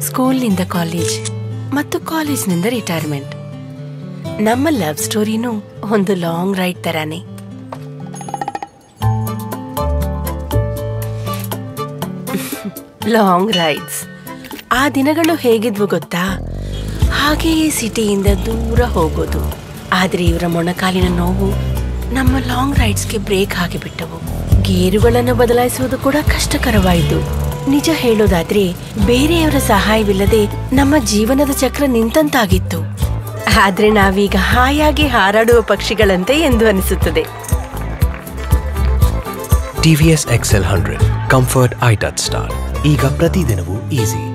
ಸ್ಕೂಲ್ನಿಂದ college ಮತ್ತು ಕಾಲೇಜ್ನಿಂದ retirement ನಮ್ಮ love ಸ್ಟೋರಿನೂ ಒಂದು ಲಾಂಗ್ ರೈಡ್ ತರಾನೇ ಲಾಂಗ್ ರೈಡ್ಸ್ ಆ ದಿನಗಳು ಹೇಗಿದ್ವು ಗೊತ್ತಾ ಹಾಗೆಯೇ ಸಿಟಿಯಿಂದ ದೂರ ಹೋಗೋದು ಆದ್ರೆ ಇವರ ಮೊಣಕಾಲಿನ ನೋವು ನಮ್ಮ ಲಾಂಗ್ ರೈಡ್ಸ್ಗೆ ಬ್ರೇಕ್ ಹಾಕಿಬಿಟ್ಟವು ಗೇರುಗಳನ್ನು ಬದಲಾಯಿಸುವುದು ಕೂಡ ಕಷ್ಟಕರವಾಯಿತು ನಿಜ ಹೇಳೋದಾದ್ರೆ ಬೇರೆಯವರ ಸಹಾಯವಿಲ್ಲದೆ ನಮ್ಮ ಜೀವನದ ಚಕ್ರ ನಿಂತಂತಾಗಿತ್ತು ಆದ್ರೆ ನಾವೀಗ ಹಾಯಾಗಿ ಹಾರಾಡುವ ಪಕ್ಷಿಗಳಂತೆ ಎಂದು ಅನಿಸುತ್ತದೆ TVS XL hundred comfort i touch start ಈಗ ಪ್ರತಿದಿನವೂ ಈಸಿ